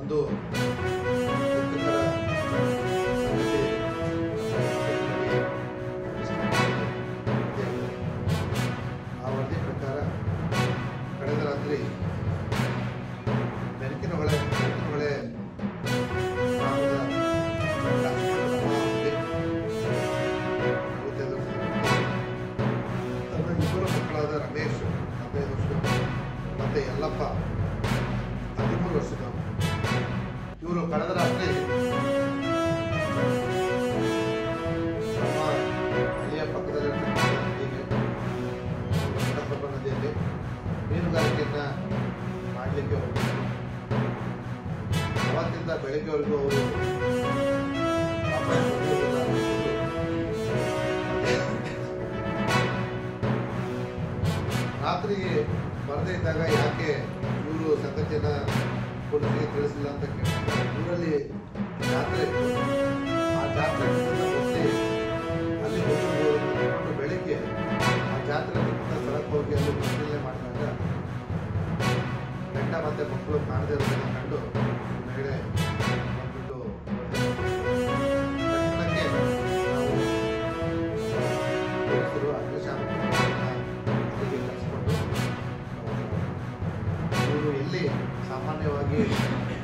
ಒಂದು ದುಃಖಕರ ಸಂಗತಿ ಆ ವರದಿ ಪ್ರಕಾರ ಕಳೆದ ರಾತ್ರಿ ಬೆಳಕಿನ ಹೊಳೆ ಬೆಳಕಿನ ಹೊಳೆ ಗ್ರಾಮದ ಲಕ್ಷ್ಮಣರಮಣದಲ್ಲಿ ನಲವತ್ತೈದು ವರ್ಷದ ತನ್ನ ಇಬ್ಬರು ಮಕ್ಕಳಾದ ರಮೇಶ್ ಹದಿನೈದು ವರ್ಷ ಮತ್ತೆ ಯಲ್ಲಪ್ಪ ಹದಿಮೂರು ವರ್ಷದ ಇವರು ಕಳೆದ ರಾತ್ರಿ ನಮ್ಮ ಮನೆಯ ಪಕ್ಕದಲ್ಲಿರ್ತಕ್ಕಂಥ ನದಿಗೆ ಕಡಪಪ್ಪ ನದಿಯಲ್ಲಿ ಮೀನುಗಾರಿಕೆಯನ್ನ ಮಾಡಲಿಕ್ಕೆ ಹೋಗಿದ್ರು ಅವತ್ತಿಂದ ಬೆಳಗ್ಗೆವರೆಗೂ ಅವರು ವಾಪಸ್ ಬರುವುದಿಲ್ಲ ಅಂದ್ಕೊಂಡು ರಾತ್ರಿಗೆ ಬರದೇ ಇದ್ದಾಗ ಯಾಕೆ ಇವರು ಸಂಗತಿಯನ್ನ ಪೊಲೀಸರಿಗೆ ತಿಳಿಸಿಲ್ಲ ಅಂತ ಕೇಳಿದಾಗ ಊರಲ್ಲಿ ಜಾತ್ರೆ ಇತ್ತು ಆ ಜಾತ್ರೆ ಮೋಸ್ಟ್ಲಿ ಅಲ್ಲಿ ಹೋಗಿರ್ಬೋದು ಬೆಳಿಗ್ಗೆ ಆ ಜಾತ್ರೆ ಇರ್ತಕ್ಕಂಥ ಸ್ಥಳಕ್ಕೆ ಹೋಗಿ ಅಲ್ಲಿ ಪರಿಶೀಲನೆ ಮಾಡಿದಾಗ ಗಂಡ ಮತ್ತೆ ಮಕ್ಕಳು ಕಾಣದೇ ಇರೋದನ್ನ ಕಂಡು ಮಹಿಳೆ ಬಂದ್ಬಿಟ್ಟು ತಕ್ಷಣಕ್ಕೆ ನಾವು ಪೊಲೀಸರು ಅಗ್ನಿಶಾಮಕರನ್ನ ಅಲ್ಲಿಗೆ ಕರೆಸಿಕೊಂಡು ಇವರು ಎಲ್ಲಿ ಸಾಮಾನ್ಯವಾಗಿ